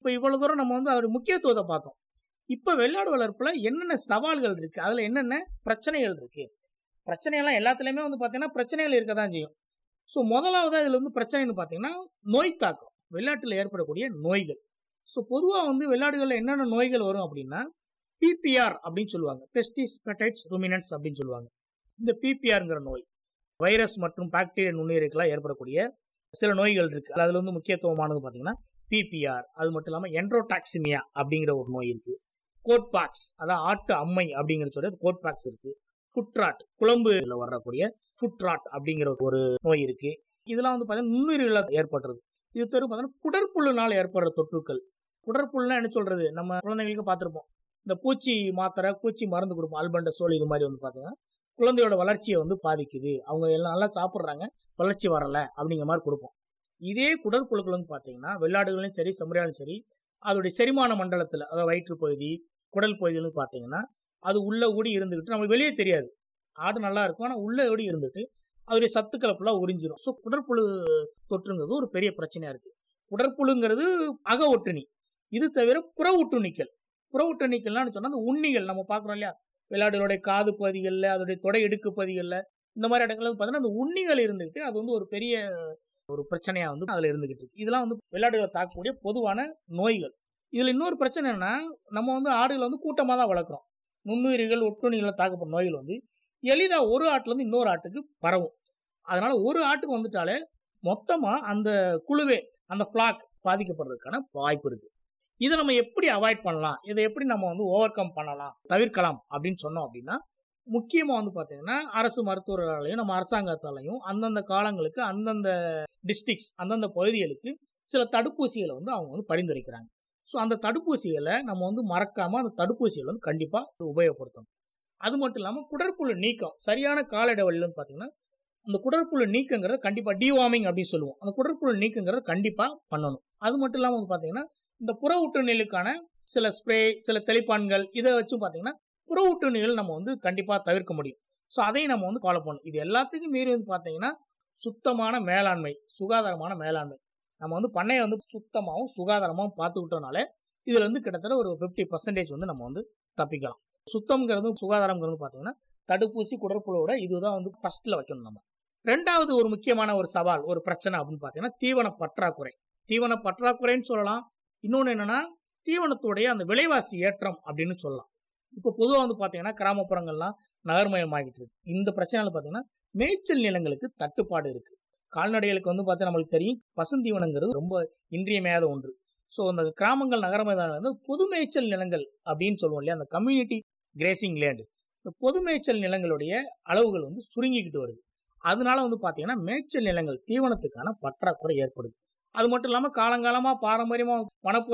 இப்போ இவ்வளவு தூரம் நம்ம வந்து அவர் முக்கியத்துவத்தை பார்த்தோம் இப்போ வெள்ளாடு வளர்ப்புல என்னென்ன சவால்கள் இருக்கு அதுல என்னென்ன பிரச்சனைகள் இருக்கு பிரச்சனைகள்லாம் எல்லாத்துலயுமே வந்து பார்த்தீங்கன்னா பிரச்சனைகள் இருக்க தான் செய்யும் ஸோ முதலாவது இதில் வந்து பிரச்சனைன்னு பார்த்தீங்கன்னா நோய் தாக்கம் வெள்ளாட்டில் ஏற்படக்கூடிய நோய்கள் ஸோ பொதுவாக வந்து வெள்ளாடுகளில் என்னென்ன நோய்கள் வரும் அப்படின்னா பிபிஆர் அப்படின்னு சொல்லுவாங்க பெஸ்டிஸ் பெட்டைட்ஸ் ருமினன்ஸ் அப்படின்னு சொல்லுவாங்க இந்த பிபிஆர்ங்கிற நோய் வைரஸ் மற்றும் பாக்டீரியா நுண்ணுயிர்களால் ஏற்படக்கூடிய சில நோய்கள் இருக்கு அதில் வந்து முக்கியத்துவமானது பார்த்தீங்கன்னா பிபிஆர் அது மட்டும் இல்லாமல் என்ட்ரோடாக்சிமியா அப்படிங்கிற ஒரு நோய் இருக்கு கோட்பாக்ஸ் அதாவது ஆட்டு அம்மை அப்படிங்கிற சொல்லி கோட்பாக்ஸ் இருக்கு ஃபுட்ராட் குழம்புல வரக்கூடிய ஃபுட்ராட் அப்படிங்கிற ஒரு நோய் இருக்கு இதெல்லாம் வந்து பார்த்தீங்கன்னா நுண்ணுயிர்களால் ஏற்படுறது இது தவிர பார்த்தீங்கன்னா குடற்புல்லுனால் ஏற்படுற தொற்றுக்கள் குடற்புல்னா என்ன சொல்றது நம்ம குழந்தைங்களுக்கு பார்த்துருப்போம் இந்த பூச்சி மாத்திரை பூச்சி மருந்து கொடுப்போம் அல்பண்ட சோல் இது மாதிரி வந்து பார்த்தீங்கன்னா குழந்தையோட வளர்ச்சியை வந்து பாதிக்குது அவங்க எல்லாம் நல்லா சாப்பிட்றாங்க வளர்ச்சி வரலை அப்படிங்கிற மாதிரி கொடுப்போம் இதே குடற்புழுக்கள் வந்து பார்த்தீங்கன்னா வெள்ளாடுகளையும் சரி செம்மறியாலும் சரி அதோடைய செரிமான மண்டலத்தில் அதாவது வயிற்று பகுதி குடல் பகுதியில் பார்த்தீங்கன்னா அது உள்ள ஓடி இருந்துக்கிட்டு நம்மளுக்கு வெளியே தெரியாது ஆடு நல்லா இருக்கும் ஆனால் உள்ள ஓடி இருந்துட்டு அதோடைய சத்துக்களை ஃபுல்லாக உறிஞ்சிடும் ஸோ குடற்புழு தொற்றுங்கிறது ஒரு பெரிய பிரச்சனையா இருக்கு குடற்புழுங்கிறது அக ஒட்டுணி இது தவிர புற ஒட்டுணிக்கல் புற ஒட்டுணிக்கல்னு சொன்னா அந்த உண்ணிகள் நம்ம பார்க்குறோம் இல்லையா விளையாடுகளுடைய காது பகுதிகளில் அதோடைய தொடை இடுக்கு பகுதிகளில் இந்த மாதிரி இடங்கள்ல வந்து பார்த்தீங்கன்னா அந்த உண்ணிகள் இருந்துக்கிட்டு அது வந்து ஒரு பெரிய ஒரு பிரச்சனையா வந்து அதில் இருந்துகிட்டு இருக்கு இதெல்லாம் வந்து விளையாடுகளை தாக்கக்கூடிய பொதுவான நோய்கள் இதில் இன்னொரு பிரச்சனை என்னன்னா நம்ம வந்து ஆடுகளை வந்து கூட்டமாக தான் வளர்க்குறோம் நுண்ணுயிரிகள் ஒட்டுண்ணிகளை தாக்கப்படும் நோய்கள் வந்து எளிதாக ஒரு ஆட்டுலேருந்து இன்னொரு ஆட்டுக்கு பரவும் அதனால ஒரு ஆட்டுக்கு வந்துட்டாலே மொத்தமாக அந்த குழுவே அந்த ஃப்ளாக் பாதிக்கப்படுறதுக்கான வாய்ப்பு இருக்கு இதை நம்ம எப்படி அவாய்ட் பண்ணலாம் இதை எப்படி நம்ம வந்து ஓவர் கம் பண்ணலாம் தவிர்க்கலாம் அப்படின்னு சொன்னோம் அப்படின்னா முக்கியமாக வந்து பார்த்தீங்கன்னா அரசு மருத்துவர்களாலையும் நம்ம அரசாங்கத்தாலையும் அந்தந்த காலங்களுக்கு அந்தந்த டிஸ்ட்ரிக்ஸ் அந்தந்த பகுதிகளுக்கு சில தடுப்பூசிகளை வந்து அவங்க வந்து பரிந்துரைக்கிறாங்க ஸோ அந்த தடுப்பூசிகளை நம்ம வந்து மறக்காம அந்த தடுப்பூசிகளை வந்து கண்டிப்பாக உபயோகப்படுத்தணும் அது மட்டும் இல்லாமல் குடற்புழு நீக்கம் சரியான கால இடைவெளியில் வந்து பார்த்தீங்கன்னா அந்த குடற்புழு நீக்கங்கிறத கண்டிப்பாக டிவார்மிங் அப்படின்னு சொல்லுவோம் அந்த குடற்புழு நீக்கங்கிறத கண்டிப்பாக பண்ணணும் அது மட்டும் இல்லாமல் வந்து பார்த்தீங்கன்னா இந்த புற ஊட்டுநீலுக்கான சில ஸ்ப்ரே சில தெளிப்பான்கள் இதை வச்சு பார்த்தீங்கன்னா புற ஊட்டுநீல் நம்ம வந்து கண்டிப்பாக தவிர்க்க முடியும் ஸோ அதையும் நம்ம வந்து ஃபாலோ பண்ணணும் இது எல்லாத்துக்கும் மீறி வந்து பார்த்தீங்கன்னா சுத்தமான மேலாண்மை சுகாதாரமான மேலாண்மை நம்ம வந்து பண்ணையை வந்து சுத்தமாகவும் சுகாதாரமாகவும் பார்த்துக்கிட்டோம்னாலே இதில் வந்து கிட்டத்தட்ட ஒரு ஃபிஃப்டி பர்சன்டேஜ் வந்து நம்ம வந்து தப்பிக்கலாம் சுத்தம்ங்கிறதும் சுகாதாரங்கிறது பார்த்தீங்கன்னா தடுப்பூசி குடற்புழுவோட இதுதான் வந்து ஃபர்ஸ்ட்ல வைக்கணும் நம்ம ரெண்டாவது ஒரு முக்கியமான ஒரு சவால் ஒரு பிரச்சனை அப்படின்னு பார்த்தீங்கன்னா தீவன பற்றாக்குறை தீவன பற்றாக்குறைன்னு சொல்லலாம் இன்னொன்று என்னன்னா தீவனத்துடைய அந்த விலைவாசி ஏற்றம் அப்படின்னு சொல்லலாம் இப்போ பொதுவாக வந்து பார்த்தீங்கன்னா கிராமப்புறங்கள்லாம் நகர்மயமாகிட்டு இருக்கு இந்த பிரச்சனையில் பார்த்தீங்கன்னா மேய்ச்சல் நிலங்களுக்கு தட்டுப்பாடு இருக்கு கால்நடைகளுக்கு வந்து பார்த்தா நம்மளுக்கு தெரியும் பசுந்தீவனங்கிறது ரொம்ப இன்றியமையாத ஒன்று ஸோ அந்த கிராமங்கள் நகரமயமான வந்து பொது மேய்ச்சல் நிலங்கள் அப்படின்னு சொல்லுவோம் இல்லையா அந்த கம்யூனிட்டி கிரேசிங் லேண்டு இந்த பொது மேய்ச்சல் நிலங்களுடைய அளவுகள் வந்து சுருங்கிக்கிட்டு வருது அதனால வந்து பார்த்தீங்கன்னா மேய்ச்சல் நிலங்கள் தீவனத்துக்கான பற்றாக்குறை ஏற்படுது அது மட்டும் இல்லாமல் காலங்காலமாக பாரம்பரியமாக வனப்பு